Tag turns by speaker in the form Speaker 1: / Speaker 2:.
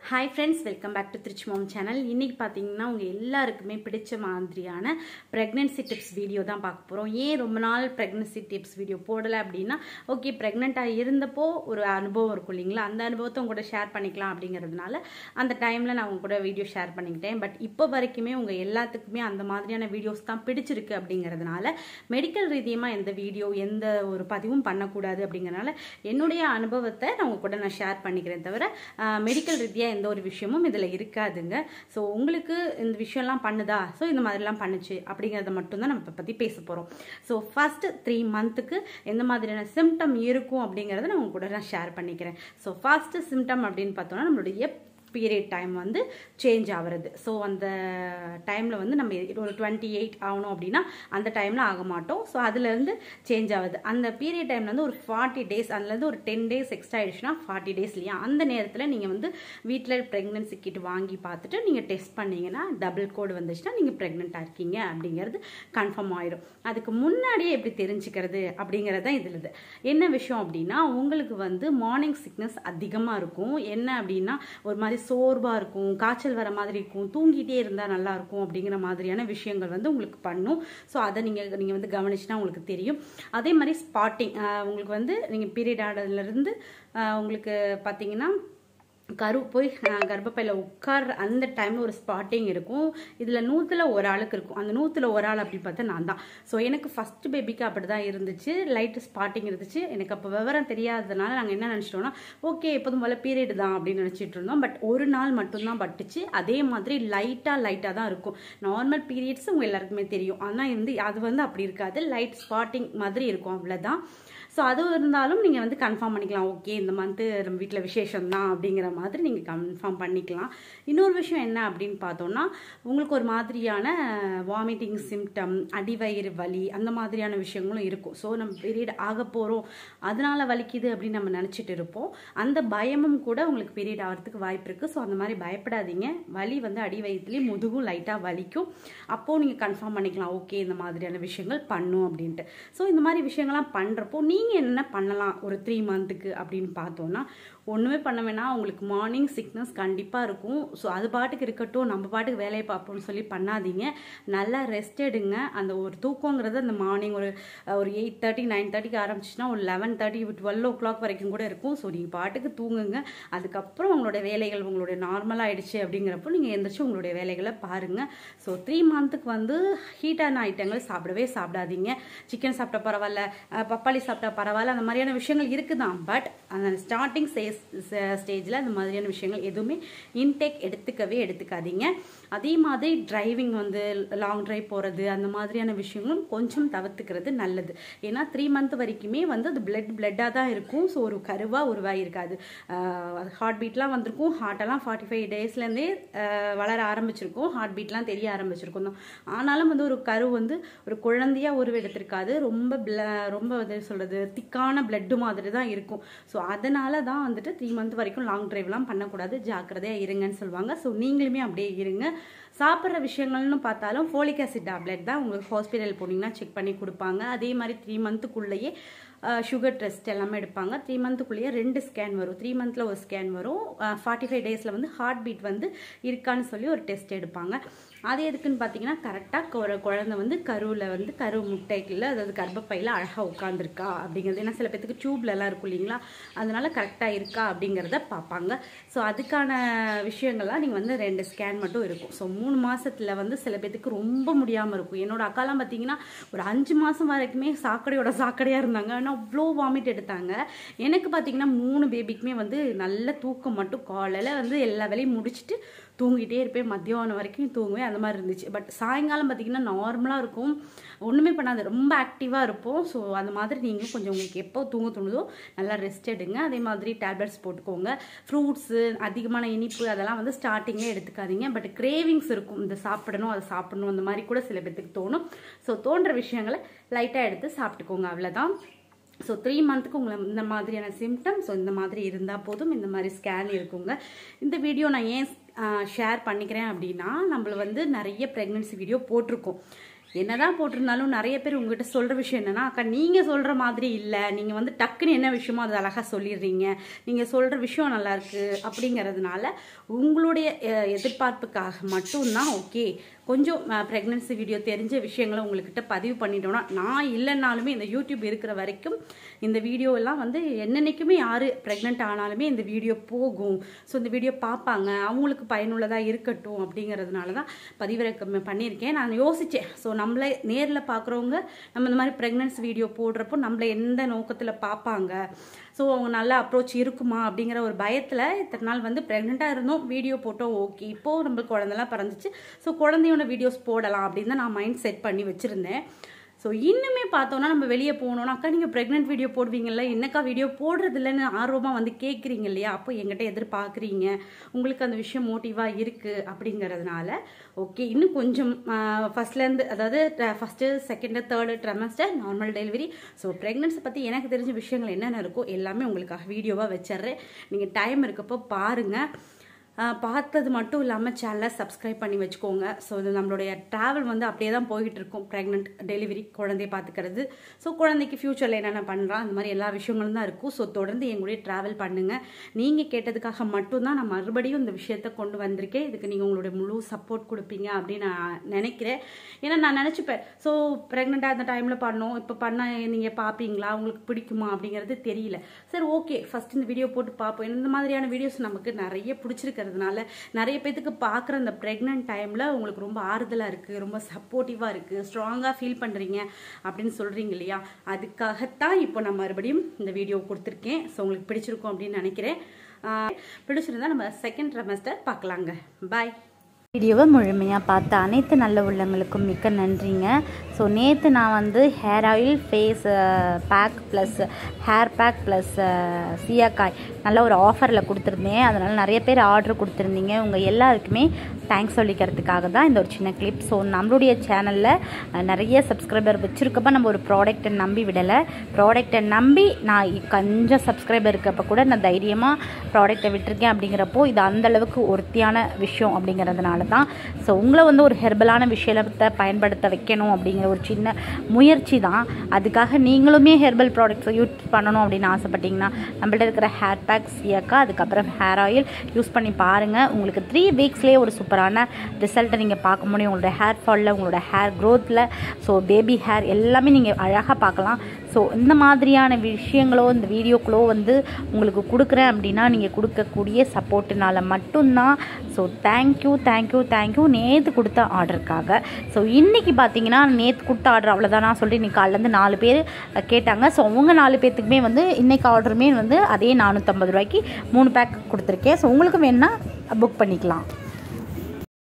Speaker 1: hi friends welcome back to Trichy mom channel இன்னைக்கு பார்த்தீங்கன்னா உங்கள் எல்லாருக்குமே பிடிச்ச மாதிரியான ப்ரெக்னென்சி டிப்ஸ் வீடியோ தான் பார்க்க போகிறோம் ஏன் ரொம்ப நாள் ப்ரெக்னென்சி டிப்ஸ் வீடியோ போடலை அப்படின்னா ஓகே ப்ரெக்னெண்ட்டாக இருந்தப்போ ஒரு அனுபவம் இருக்கும் இல்லைங்களா அந்த அனுபவத்தை உங்க கூட ஷேர் பண்ணிக்கலாம் அப்படிங்கிறதுனால அந்த டைமில் நான் உங்க கூட வீடியோ ஷேர் பண்ணிக்கிட்டேன் பட் இப்போ வரைக்குமே உங்கள் எல்லாத்துக்குமே அந்த மாதிரியான வீடியோஸ் தான் பிடிச்சிருக்கு அப்படிங்கிறதுனால மெடிக்கல் ரீதியமாக எந்த வீடியோ எந்த ஒரு பதிவும் பண்ணக்கூடாது அப்படிங்கிறனால என்னுடைய அனுபவத்தை நான் உங்க கூட நான் ஷேர் பண்ணிக்கிறேன் தவிர மெடிக்கல் ரீதியாக எந்த ஒரு விஷயமும் இதில் இருக்காதுங்க ஸோ உங்களுக்கு இந்த விஷயம்லாம் பண்ணுதா ஸோ இந்த மாதிரிலாம் பண்ணுச்சு அப்படிங்கிறத மட்டும்தான் நம்ம இப்போ பற்றி பேச போகிறோம் ஸோ ஃபஸ்ட்டு த்ரீ மந்த்துக்கு எந்த மாதிரியான சிம்டம் இருக்கும் அப்படிங்கிறத நான் உங்க கூட நான் ஷேர் பண்ணிக்கிறேன் ஸோ ஃபஸ்ட்டு சிம்டம் அப்படின்னு பார்த்தோம்னா நம்மளுடைய பீரியட் டைம் வந்து சேஞ்ச் ஆகிறது ஸோ அந்த டைமில் வந்து நம்ம ஒரு டுவெண்ட்டி எயிட் ஆகணும் அப்படின்னா அந்த டைமில் ஆக மாட்டோம் ஸோ அதுலேருந்து சேஞ்ச் ஆகுது அந்த பீரியட் டைமில் வந்து ஒரு ஃபார்ட்டி டேஸ் அதுலேருந்து ஒரு டென் டேஸ் எக்ஸ்ட்ரா ஆயிடுச்சுன்னா ஃபார்ட்டி டேஸ் இல்லையா அந்த நேரத்தில் நீங்கள் வந்து வீட்டில் ப்ரெக்னென்சி கிட் வாங்கி பார்த்துட்டு நீங்கள் டெஸ்ட் பண்ணீங்கன்னா டபுள் கோடு வந்துச்சுன்னா நீங்கள் ப்ரெக்னெண்ட்டாக இருக்கீங்க அப்படிங்கிறது கன்ஃபார்ம் ஆயிடும் அதுக்கு முன்னாடியே எப்படி தெரிஞ்சுக்கிறது அப்படிங்கிறது தான் இதில் இது என்ன விஷயம் அப்படின்னா உங்களுக்கு வந்து மார்னிங் சிக்னஸ் அதிகமாக இருக்கும் என்ன அப்படின்னா ஒரு மாதிரி சோர்வாக இருக்கும் காய்ச்சல் வர மாதிரி இருக்கும் தூங்கிட்டே இருந்தால் நல்லா இருக்கும் அப்படிங்கிற மாதிரியான விஷயங்கள் வந்து உங்களுக்கு பண்ணும் ஸோ அதை நீங்கள் நீங்கள் வந்து கவனிச்சுனா உங்களுக்கு தெரியும் அதே மாதிரி ஸ்பாட்டிங் உங்களுக்கு வந்து நீங்கள் பீரியட் ஆனதுலேருந்து உங்களுக்கு பார்த்தீங்கன்னா கரு போய் கர்ப்பப்பையில் உட்கார்ற அந்த டைமில் ஒரு ஸ்பாட்டிங் இருக்கும் இதில் நூற்றில் ஒரு ஆளுக்கு இருக்கும் அந்த நூற்றில் ஒரு ஆள் அப்படி பார்த்தா நான் தான் ஸோ எனக்கு ஃபஸ்ட் பேபிக்கு அப்படி தான் இருந்துச்சு லைட்டு ஸ்பாட்டிங் இருந்துச்சு எனக்கு அப்போ விவரம் தெரியாததுனால நாங்கள் என்ன நினச்சிட்டோம்னா ஓகே எப்போதும் போல் பீரியட் தான் அப்படின்னு நினச்சிட்டு இருந்தோம் பட் ஒரு நாள் மட்டும்தான் பட்டுச்சு அதே மாதிரி லைட்டாக லைட்டாக தான் இருக்கும் நார்மல் பீரியட்ஸ் உங்கள் எல்லாருக்குமே தெரியும் ஆனால் வந்து அது வந்து அப்படி இருக்காது லைட் ஸ்பாட்டிங் மாதிரி இருக்கும் அவ்வளோதான் ஸோ அது இருந்தாலும் நீங்கள் வந்து கன்ஃபார்ம் பண்ணிக்கலாம் ஓகே இந்த மந்த்து நம்ம வீட்டில் விசேஷம் தான் அப்படிங்கிற மாதிரி நீங்கள் கன்ஃபார்ம் பண்ணிக்கலாம் இன்னொரு விஷயம் என்ன அப்படின்னு பார்த்தோம்னா உங்களுக்கு ஒரு மாதிரியான வாமிட்டிங் சிம்டம் அடிவயிறு வலி அந்த மாதிரியான விஷயங்களும் இருக்கும் ஸோ நம்ம பீரியட் ஆக போகிறோம் அதனால வலிக்குது அப்படின்னு நம்ம நினச்சிட்டு இருப்போம் அந்த பயமும் கூட உங்களுக்கு பீரியட் ஆகிறதுக்கு வாய்ப்பு இருக்குது ஸோ அந்த மாதிரி பயப்படாதீங்க வலி வந்து அடி வயிற்றுலேயும் முதுகும் லைட்டாக வலிக்கும் அப்போது நீங்கள் கன்ஃபார்ம் பண்ணிக்கலாம் ஓகே இந்த மாதிரியான விஷயங்கள் பண்ணும் அப்படின்ட்டு ஸோ இந்த மாதிரி விஷயங்கள்லாம் பண்ணுறப்போ நீங்கள் என்ன பண்ணலாம் ஒரு த்ரீ மந்த்துக்கு அப்படின்னு பார்த்தோன்னா ஒன்றுமே பண்ண வேணாம் உங்களுக்கு மார்னிங் சிக்னஸ் கண்டிப்பாக இருக்கும் ஸோ அது பாட்டுக்கு இருக்கட்டும் நம்ம பாட்டுக்கு வேலையை பார்ப்போம்னு சொல்லி பண்ணாதீங்க நல்லா ரெஸ்ட் எடுங்க அந்த ஒரு தூக்கங்கிறது அந்த மார்னிங் ஒரு ஒரு எயிட் தேர்ட்டி நைன் தேர்ட்டிக்கு ஆரம்பிச்சுன்னா ஒரு eleven thirty twelve o'clock வரைக்கும் கூட இருக்கும் ஸோ நீங்கள் பாட்டுக்கு தூங்குங்க அதுக்கப்புறம் உங்களோட வேலைகள் உங்களுடைய நார்மலாக ஆயிடுச்சு அப்படிங்கிறப்போ நீங்கள் எந்திரிச்சு உங்களுடைய வேலைகளை பாருங்கள் ஸோ த்ரீ மந்த்துக்கு வந்து ஹீட்டான ஐட்டங்கள் சாப்பிடவே சாப்பிடாதீங்க சிக்கன் சாப்பிட்டா பரவாயில்ல பப்பாளி சாப்பிட்டா பரவாயில்ல அந்த மாதிரியான விஷயங்கள் இருக்குதான் பட் அந்த ஸ்டார்டிங் ஸ்டேஜ் ஸ்டேஜில் அந்த மாதிரியான விஷயங்கள் எதுவுமே இன்டேக் எடுத்துக்கவே எடுத்துக்காதீங்க அதே மாதிரி டிரைவிங் வந்து லாங் டிரைவ் போகிறது அந்த மாதிரியான விஷயங்களும் கொஞ்சம் தவிர்த்துக்கிறது நல்லது ஏன்னா த்ரீ மந்த் வரைக்குமே வந்து அது பிளட் பிளட்டாக தான் இருக்கும் ஸோ ஒரு கருவாக உருவாகி இருக்காது ஹார்ட் பீட்லாம் வந்திருக்கும் ஹார்ட்டெல்லாம் ஃபார்ட்டி ஃபைவ் டேஸ்லேருந்தே வளர ஆரம்பிச்சிருக்கும் ஹார்ட் பீட்லாம் தெரிய ஆரம்பிச்சிருக்கும் தான் ஆனாலும் வந்து ஒரு கரு வந்து ஒரு குழந்தையாக உருவெடுத்திருக்காது ரொம்ப பிள ரொம்ப இது சொல்கிறது திக்கான பிளட்டு மாதிரி தான் இருக்கும் ஸோ அதனால தான் வந்துட்டு த்ரீ மந்த் வரைக்கும் லாங் டிரைவ்லாம் பண்ணக்கூடாது ஜாக்கிரதையாக இருங்கன்னு சொல்லுவாங்க ஸோ நீங்களுமே அப்படியே இருங்க சாப்பிட்ற விஷயங்கள்னு பார்த்தாலும் ஃபோலிக் ஆசிட் டேப்லெட் தான் உங்களுக்கு ஹாஸ்பிட்டல் போனீங்கன்னா செக் பண்ணி கொடுப்பாங்க அதே மாதிரி த்ரீ மந்த்துக்குள்ளேயே சுகர் டெஸ்ட் எல்லாமே எடுப்பாங்க த்ரீ மந்த்துக்குள்ளேயே ரெண்டு ஸ்கேன் வரும் த்ரீ மந்த்தில் ஒரு ஸ்கேன் வரும் ஃபார்ட்டி ஃபைவ் டேஸில் வந்து ஹார்ட் பீட் வந்து இருக்கான்னு சொல்லி ஒரு டெஸ்ட் எடுப்பாங்க அது எதுக்குன்னு பார்த்தீங்கன்னா கரெக்டாக ஒரு குழந்தை வந்து கருவில் வந்து கரு முட்டைக்குள்ள அதாவது கர்ப்பப்பையில் அழகாக உட்காந்துருக்கா அப்படிங்கிறது ஏன்னா சில பேத்துக்கு டியூப்லலாம் இருக்கும் இல்லைங்களா அதனால கரெக்டாக இருக்கா அப்படிங்கிறத பார்ப்பாங்க ஸோ அதுக்கான விஷயங்கள்லாம் நீங்கள் வந்து ரெண்டு ஸ்கேன் மட்டும் இருக்கும் ஸோ மூணு மாதத்தில் வந்து சில பேத்துக்கு ரொம்ப முடியாமல் இருக்கும் என்னோட அக்காலாம் பார்த்தீங்கன்னா ஒரு அஞ்சு மாதம் வரைக்குமே சாக்கடையோட சாக்கடையாக இருந்தாங்க ஆனால் அவ்வளோ வாமிட் எடுத்தாங்க எனக்கு பார்த்தீங்கன்னா மூணு பேபிக்குமே வந்து நல்ல தூக்கம் மட்டும் காலையில் வந்து எல்லா வேலையும் முடிச்சுட்டு தூங்கிட்டே இருப்பேன் மத்தியானம் வரைக்கும் தூங்குவேன் அந்த மாதிரி இருந்துச்சு பட் சாயங்காலம் பார்த்தீங்கன்னா நார்மலாக இருக்கும் ஒன்றுமே பண்ணாது ரொம்ப ஆக்டிவாக இருப்போம் ஸோ அந்த மாதிரி நீங்கள் கொஞ்சம் உங்களுக்கு எப்போ தூங்க தோணுதோ நல்லா ரெஸ்ட் எடுங்க அதே மாதிரி டேப்லெட்ஸ் போட்டுக்கோங்க ஃப்ரூட்ஸு அதிகமான இனிப்பு அதெல்லாம் வந்து ஸ்டார்டிங்கே எடுத்துக்காதீங்க பட் கிரேவிங்ஸ் இருக்கும் இந்த சாப்பிடணும் அதை சாப்பிடணும் அந்த மாதிரி கூட சில பேத்துக்கு தோணும் ஸோ தோன்ற விஷயங்களை லைட்டாக எடுத்து சாப்பிட்டுக்கோங்க அவ்வளோதான் ஸோ த்ரீ மந்த்துக்கு உங்களை இந்த மாதிரியான சிம்டம் ஸோ இந்த மாதிரி இருந்தால் போதும் இந்த மாதிரி ஸ்கேன் இருக்குங்க இந்த வீடியோ நான் ஏன் ஷேர் பண்ணிக்கிறேன் அப்படின்னா நம்மள வந்து நிறைய ப்ரெக்னென்சி வீடியோ போட்டிருக்கோம் என்னதான் போட்டிருந்தாலும் நிறைய பேர் உங்ககிட்ட சொல்கிற விஷயம் என்னன்னா அக்கா நீங்கள் சொல்கிற மாதிரி இல்லை நீங்கள் வந்து டக்குன்னு என்ன விஷயமோ அது அழகாக சொல்லிடுறீங்க நீங்கள் சொல்கிற விஷயம் நல்லா இருக்கு அப்படிங்கிறதுனால உங்களுடைய அஹ், எதிர்பார்ப்புக்காக மட்டும்தான் ஓகே கொஞ்சம் ப்ரெக்னன்சி வீடியோ தெரிஞ்ச விஷயங்களை உங்கள்கிட்ட பதிவு பண்ணிட்டோம்னா நான் இல்லைன்னாலுமே இந்த யூடியூப் இருக்கிற வரைக்கும் இந்த வீடியோ எல்லாம் வந்து என்னென்னைக்குமே யார் ப்ரெக்னென்ட் ஆனாலுமே இந்த வீடியோ போகும் ஸோ இந்த வீடியோ பார்ப்பாங்க அவங்களுக்கு பயனுள்ளதாக இருக்கட்டும் அப்படிங்கிறதுனால தான் பதிவிறக்கம் பண்ணியிருக்கேன் நான் யோசித்தேன் ஸோ நம்மளை நேரில் பார்க்குறவங்க நம்ம இந்த மாதிரி ப்ரெக்னன்சி வீடியோ போடுறப்போ நம்மளை எந்த நோக்கத்தில் பார்ப்பாங்க ஸோ அவங்க நல்ல அப்ரோச் இருக்குமா அப்படிங்கிற ஒரு பயத்தில் இத்தனை நாள் வந்து ப்ரெக்னெண்ட்டாக இருந்தோம் வீடியோ போட்டோம் ஓகே இப்போது நம்மளுக்கு குழந்தெல்லாம் பிறந்துச்சு ஸோ குழந்தையோட வீடியோஸ் போடலாம் அப்படின்னு தான் நான் மைண்ட் செட் பண்ணி வச்சுருந்தேன் ஸோ இன்னுமே பார்த்தோன்னா நம்ம வெளியே போனோம்னா அக்கா நீங்கள் ப்ரெக்னென்ட் வீடியோ போடுவீங்கல்ல என்னக்கா வீடியோ போடுறது இல்லைன்னு ஆர்வமாக வந்து கேட்குறீங்க இல்லையா அப்போ எங்கிட்ட எதிர்பார்க்குறீங்க உங்களுக்கு அந்த விஷயம் மோட்டிவாக இருக்குது அப்படிங்கிறதுனால ஓகே இன்னும் கொஞ்சம் ஃபஸ்ட்லேருந்து அதாவது first second third trimester normal delivery so pregnancy பற்றி எனக்கு தெரிஞ்ச விஷயங்கள் என்னென்ன இருக்கோ எல்லாமே உங்களுக்காக வீடியோவாக வச்சிடுறேன் நீங்கள் டைம் இருக்கப்போ பாருங்கள் ஆஹ் பார்த்தது மட்டும் இல்லாமல் சேனலை சப்ஸ்கிரைப் பண்ணி வச்சுக்கோங்க ஸோ இது நம்மளுடைய ட்ராவல் வந்து அப்படியே தான் போய்கிட்டு இருக்கும் ப்ரெக்னென்ட் டெலிவரி குழந்தைய பார்த்துக்கிறது ஸோ குழந்தைக்கு ஃப்யூச்சரில் என்னென்ன பண்ணுறான் அந்த மாதிரி எல்லா விஷயங்களும் தான் இருக்கும் ஸோ தொடர்ந்து எங்களுடைய ட்ராவல் பண்ணுங்கள் நீங்கள் கேட்டதுக்காக மட்டும்தான் நான் மறுபடியும் இந்த விஷயத்தை கொண்டு வந்திருக்கேன் இதுக்கு நீங்கள் உங்களுடைய முழு சப்போர்ட் கொடுப்பீங்க அப்படின்னு நான் நினைக்கிறேன் ஏன்னா நான் நினச்சிப்பேன் ஸோ ப்ரெக்னெண்ட்டாக அந்த டைமில் பண்ணோம் இப்போ பண்ணால் நீங்கள் பார்ப்பீங்களா உங்களுக்கு பிடிக்குமா அப்படிங்கிறது தெரியல சரி ஓகே ஃபஸ்ட் இந்த வீடியோ போட்டு பார்ப்போம் இந்த மாதிரியான வீடியோஸ் நமக்கு நிறைய பிடிச்சிருக்கிறதுனால நிறைய பேத்துக்கு பார்க்குற அந்த ப்ரெக்னென்ட் டைமில் உங்களுக்கு ரொம்ப ஆறுதலாக இருக்குது ரொம்ப சப்போர்ட்டிவாக இருக்குது ஸ்ட்ராங்காக ஃபீல் பண்ணுறீங்க அப்படின்னு சொல்கிறீங்க இல்லையா அதுக்காகத்தான் இப்போ நான் மறுபடியும் இந்த வீடியோ கொடுத்துருக்கேன் ஸோ உங்களுக்கு பிடிச்சிருக்கும் அப்படின்னு நினைக்கிறேன் ஆஹ் பிடிச்சிருந்தா நம்ம செகண்ட் செமஸ்டர் பார்க்கலாங்க பாய்
Speaker 2: வீடியோவை முழுமையாக பார்த்த அனைத்து நல்ல உள்ளங்களுக்கும் மிக்க நன்றிங்க ஸோ நேற்று நான் வந்து hair oil face pack plus hair pack plus shikakai நல்ல ஒரு ஆஃபரில் கொடுத்துருந்தேன் அதனால் நிறைய பேர் ஆர்டர் கொடுத்துருந்தீங்க உங்கள் எல்லாருக்குமே தேங்க்ஸ் சொல்லிக்கிறதுக்காக தான் இந்த ஒரு சின்ன கிளிப் ஸோ நம்மளுடைய சேனலில் நிறைய சப்ஸ்கிரைபர் வச்சுருக்கப்ப நம்ம ஒரு ப்ராடக்ட்டை நம்பி விடலை ப்ராடக்ட்டை நம்பி நான் கொஞ்சம் சப்ஸ்கிரைபர் இருக்கப்போ கூட நான் தைரியமாக ப்ராடக்ட்டை விட்டுருக்கேன் அப்படிங்கிறப்போ இது அந்தளவுக்கு ஒருத்தியான விஷயம் அப்படிங்கிறதுனால தான் ஸோ உங்களை வந்து ஒரு ஹெர்பலான விஷயத்தை பயன்படுத்த வைக்கணும் அப்படிங்கிற ஒரு சின்ன முயற்சி தான் அதுக்காக நீங்களுமே ஹெர்பல் ப்ராடக்ட்ஸை யூஸ் பண்ணணும் அப்படின்னு ஆசைப்பட்டீங்கன்னா நம்மள்ட்ட இருக்கிற ஹேர் பேக் சியக்கா அதுக்கப்புறம் ஹேர் ஆயில் யூஸ் பண்ணி பாருங்கள் உங்களுக்கு த்ரீ வீக்ஸ்லேயே ஒரு சூப்பரான ரிசல்ட்டை நீங்கள் பார்க்க முடியும் உங்களோட ஹேர் ஃபாலில் உங்களோட ஹேர் க்ரோத்தில் ஸோ பேபி ஹேர் எல்லாமே நீங்கள் அழகாக பார்க்கலாம் ஸோ இந்த மாதிரியான விஷயங்களோ இந்த வீடியோக்களோ வந்து உங்களுக்கு கொடுக்குறேன் அப்படின்னா நீங்கள் கொடுக்கக்கூடிய சப்போர்ட்டுனால மட்டும்தான் ஸோ தேங்க்யூ தேங்க்யூ தேங்க்யூ நேற்று கொடுத்த ஆர்டருக்காக ஸோ இன்றைக்கி பார்த்தீங்கன்னா நேற்று கொடுத்த ஆர்டர் அவ்வளோதானா சொல்லிட்டு இன்னைக்கு காலையிலேருந்து நாலு பேர் கேட்டாங்க ஸோ அவங்க நாலு பேர்த்துக்குமே வந்து இன்றைக்கி ஆர்டருமே வந்து அதே நானூற்றம்பது ரூபாய்க்கு மூணு பேக் கொடுத்துருக்கேன் ஸோ உங்களுக்கு வேணுன்னா புக் பண்ணிக்கலாம்